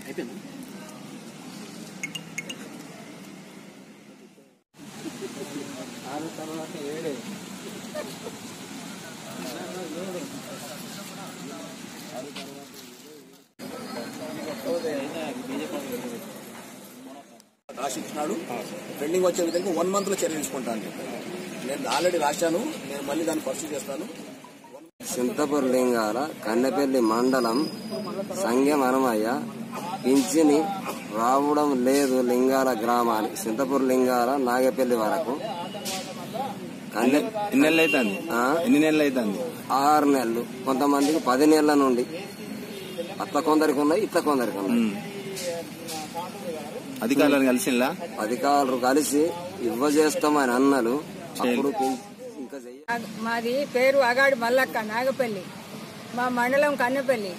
రాసిచ్చినాడు pending వచ్చే విధంగా one month లో చర్య తీసుకుంటాను చెప్పాను. నేను ఆల్రెడీ రాశాను నేను మళ్ళీ దాన్ని పర్సూ చేస్తాను సింతపూర్ లింగాల కన్నెపల్లి మండలం సంగం హనుమయ్య పింఛని రావడం లేదు లింగాల గ్రామానికి సింతపూర్ లింగాల నాగపల్లి వరకు కన్నె ఎన్ని నెలలు అవుతుంది ఆ? ఎన్ని నెలలు అవుతుంది ఆరు నెలలు కొంతమందికి పది నెలల నుండి అట్లా కొందరికి ఉన్నాయి ఇట్లా కొందరికి ఉన్నాయి అధికారులను కలిసిందా అధికారులు కలిసి ఇవ్వ చేస్తామని అన్నలు అప్పుడు పిం- ఇంకా చెయ్య మాది పేరు అగాడి మల్లక్క నాగపల్లి మా మండలం కన్నపల్లి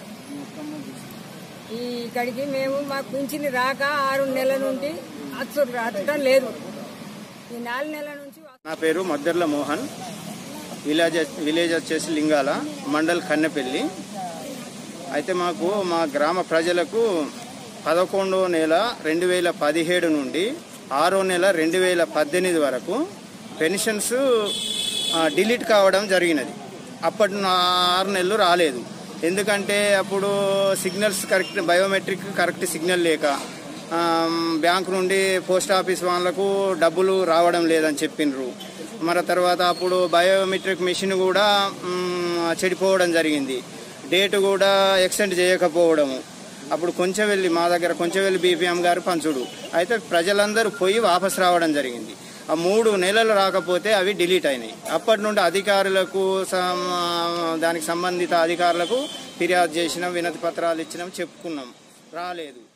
ఈ ఇక్కడికి మేము మాకు పింఛని రాక ఆరు నెలల నుండి అచ్చు అచ్చడం లేదు ఈ నాలుగు నెలల నుంచి నా పేరు మద్దర్ల మోహన్ విలేజ్ విలేజ్ వచ్చేసి లింగాల మండల్ కన్నెపల్లి అయితే మాకు మా గ్రామ ప్రజలకు పదకొండో నెల రెండు వేల పదిహేడు నుండి ఆరో నెల రెండు వేల పద్దెనిమిది వరకు పెన్షన్స్ ఆ, డిలీట్ కావడం జరిగినది అప్పటి నా ఆరు నెలలు రాలేదు ఎందుకంటే అప్పుడు signals correct biometric correct signal లేక ఆ, బ్యాంక్ నుండి పోస్ట్ ఆఫీస్ వాళ్ళకు డబ్బులు రావడం లేదని చెప్పిండ్రు మరి తర్వాత అప్పుడు బయోమెట్రిక్ మిషన్ కూడా మ్, చెడిపోవడం జరిగింది డేట్ కూడా ఎక్స్టెండ్ చేయకపోవడము అప్పుడు కొంచెం వెళ్ళి మా దగ్గర కొంచెం వెళ్ళి బీపీఎం గారు పంచుడు అయితే ప్రజలందరూ పోయి వాపస్ రావడం జరిగింది ఆ మూడు నెలలు రాకపోతే అవి డిలీట్ అయినాయి అప్పటి నుండి అధికారులకు సం- దానికి సంబంధిత అధికారులకు ఫిర్యాదు చేసినాం వినతి పత్రాలు ఇచ్చినాం చెప్పుకున్నాం రాలేదు